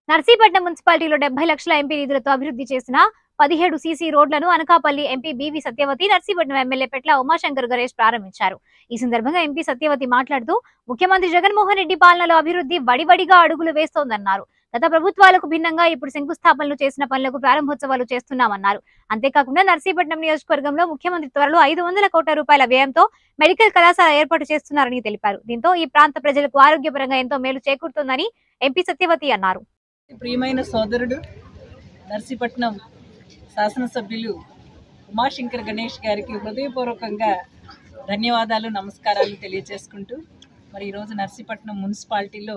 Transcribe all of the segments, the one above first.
నర్సీపట్నం మున్సిపాలిటీలో డెబ్బై లక్షల ఎంపీ నిధులతో అభివృద్ధి చేసిన పదిహేడు సీసీ రోడ్లను Anakapalli MP BV Satyavathi Narsipatnam MLA Petla Umashankar Ganesh ప్రారంభించారు ఈ సందర్భంగా ఎంపీ సత్యవతి మాట్లాడుతూ ముఖ్యమంత్రి జగన్మోహన్ రెడ్డి పాలనలో అభివృద్ధి వడివడిగా అడుగులు వేస్తోందన్నారు గత ప్రభుత్వాలకు భిన్నంగా ఇప్పుడు శంకుస్థాపనలు చేసిన పనులకు ప్రారంభోత్సవాలు చేస్తున్నామన్నారు అంతేకాకుండా నర్సీపట్నం నియోజకవర్గంలో ముఖ్యమంత్రి త్వరలో ఐదు వందల కోట్ల రూపాయల వ్యయంతో మెడికల్ కళాశాల ఏర్పాటు చేస్తున్నారని తెలిపారు దీంతో ఈ ప్రాంత ప్రజలకు ఆరోగ్యపరంగా ఎంతో మేలు చేకూరుతోందని ఎంపీ సత్యవతి అన్నారు ప్రియమైన సోదరుడు నర్సీపట్నం శాసనసభ్యులు ఉమాశంకర్ గణేష్ గారికి హృదయపూర్వకంగా ధన్యవాదాలు నమస్కారాలు తెలియజేసుకుంటూ మరి ఈరోజు నర్సీపట్నం మున్సిపాలిటీలో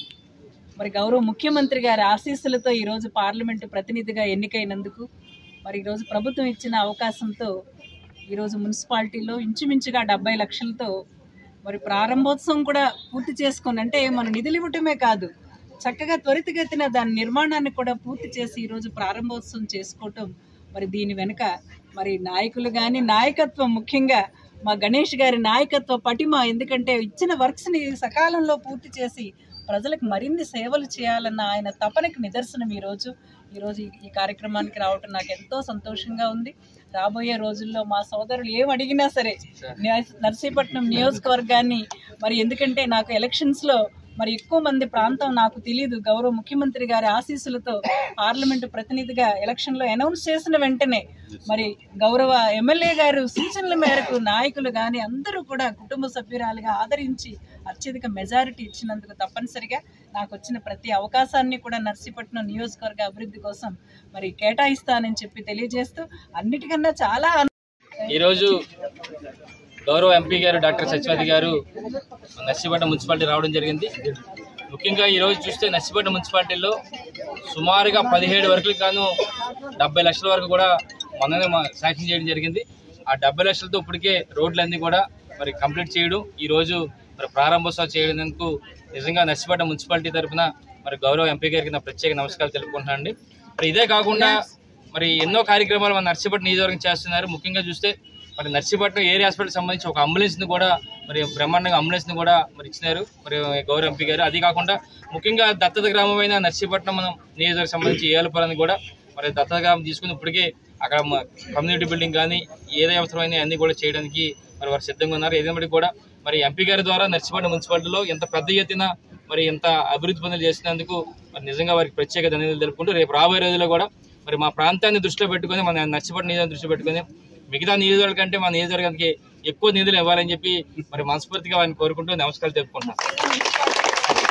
మరి గౌరవ ముఖ్యమంత్రి గారి ఆశీస్సులతో ఈరోజు పార్లమెంటు ప్రతినిధిగా ఎన్నికైనందుకు మరి ఈరోజు ప్రభుత్వం ఇచ్చిన అవకాశంతో ఈరోజు మున్సిపాలిటీలో ఇంచుమించుగా డెబ్బై లక్షలతో మరి ప్రారంభోత్సవం కూడా పూర్తి చేసుకొని అంటే మన నిధులు ఇవ్వటమే కాదు చక్కగా త్వరితగతిన దాని నిర్మాణాన్ని కూడా పూర్తి చేసి ఈరోజు ప్రారంభోత్సవం చేసుకోవటం మరి దీని వెనుక మరి నాయకులు కానీ నాయకత్వం ముఖ్యంగా మా గణేష్ గారి నాయకత్వ పటిమ ఎందుకంటే ఇచ్చిన వర్క్స్ని సకాలంలో పూర్తి చేసి ప్రజలకు మరిన్ని సేవలు చేయాలన్న ఆయన తపనకి నిదర్శనం ఈరోజు ఈరోజు ఈ- ఈ కార్యక్రమానికి రావటం నాకు ఎంతో సంతోషంగా ఉంది రాబోయే రోజుల్లో మా సోదరులు ఏం అడిగినా సరే న్యాయ- నర్సీపట్నం నియోజకవర్గాన్ని మరి ఎందుకంటే నాకు ఎలక్షన్స్లో మరి ఎక్కువ మంది ప్రాంతం నాకు తెలియదు గౌరవ ముఖ్యమంత్రి గారి ఆశీస్సులతో పార్లమెంటు ప్రతినిధిగా ఎలక్షన్లో అనౌన్స్ చేసిన వెంటనే మరి గౌరవ ఎమ్మెల్యే గారు సూచనల మేరకు నాయకులు కానీ అందరూ కూడా కుటుంబ సభ్యురాలుగా ఆదరించి అత్యధిక మెజారిటీ ఇచ్చినందుకు తప్పనిసరిగా నాకు వచ్చిన ప్రతి అవకాశాన్ని కూడా నర్సీపట్నం నియోజకవర్గ అభివృద్ధి కోసం మరి కేటాయిస్తానని చెప్పి తెలియజేస్తూ అన్నిటికన్నా చాలా ఈరోజు గౌరవ ఎంపీ గారు డాక్టర్ సత్యవతి గారు నర్సీపట్నం మున్సిపాలిటీ రావడం జరిగింది ముఖ్యంగా ఈరోజు చూస్తే నర్సీపట్నం మున్సిపాలిటీలో సుమారుగా పదిహేడు వరకు గాను డెబ్బై లక్షల వరకు కూడా మొన్ననే మా శాంక్షన్ చేయడం జరిగింది ఆ డెబ్బై లక్షలతో ఇప్పటికే రోడ్లన్నీ కూడా మరి కంప్లీట్ చేయడం ఈరోజు మరి ప్రారంభోత్సవం చేయడానికి నిజంగా నర్సీపట్నం మున్సిపాలిటీ తరఫున మరి గౌరవ ఎంపీ గారికి నా ప్రత్యేక నమస్కారాలు తెలుపుకుంటున్నాను అండి మరి ఇదే కాకుండా మరి ఎన్నో కార్యక్రమాలు మన నర్సీపట్నం నియోజకవర్గం చేస్తున్నారు ముఖ్యంగా చూస్తే మరి నర్సీపట్నం ఏరియా హాస్పిటల్ సంబంధించి ఒక అంబులెన్స్ని కూడా మరి బ్రహ్మాండంగా అంబులెన్స్ని కూడా మరి ఇచ్చినారు మరి గౌరవ ఎంపీ గారు అది కాకుండా ముఖ్యంగా దత్తత గ్రామమైన నర్సీపట్నం మనం నియోజకవర్గం సంబంధించి ఏలపురాన్ని కూడా మరి దత్తత గ్రామం తీసుకుని ఇప్పటికే అక్కడ మ- కమ్యూనిటీ బిల్డింగ్ కానీ ఏదే అవసరమైన అన్ని కూడా చేయడానికి మరి వారు సిద్ధంగా ఉన్నారు ఏదైనప్పటికీ కూడా మరి ఎంపీ గారి ద్వారా నర్సీపట్నం మున్సిపాలిటీలో ఎంత పెద్ద ఎత్తున మరి ఎంత అభివృద్ధి పనులు చేసినందుకు మరి నిజంగా వారికి ప్రత్యేక ధన్యవాదాలు తెలుపుకుంటూ రేపు రాబోయే రోజుల్లో కూడా మరి మా ప్రాంతాన్ని దృష్టిలో పెట్టుకొని మన నర్సీపట్నం నియోజకవర్గం దృష్టిలో పెట్టుకొని మిగతా నియోజకవర్గం కంటే మా నియోజకవర్గానికి ఎక్కువ నిధులు ఇవ్వాలని చెప్పి మరి మనస్ఫూర్తిగా వారిని కోరుకుంటూ నమస్కారాలు తెలుపుకుంటున్నాను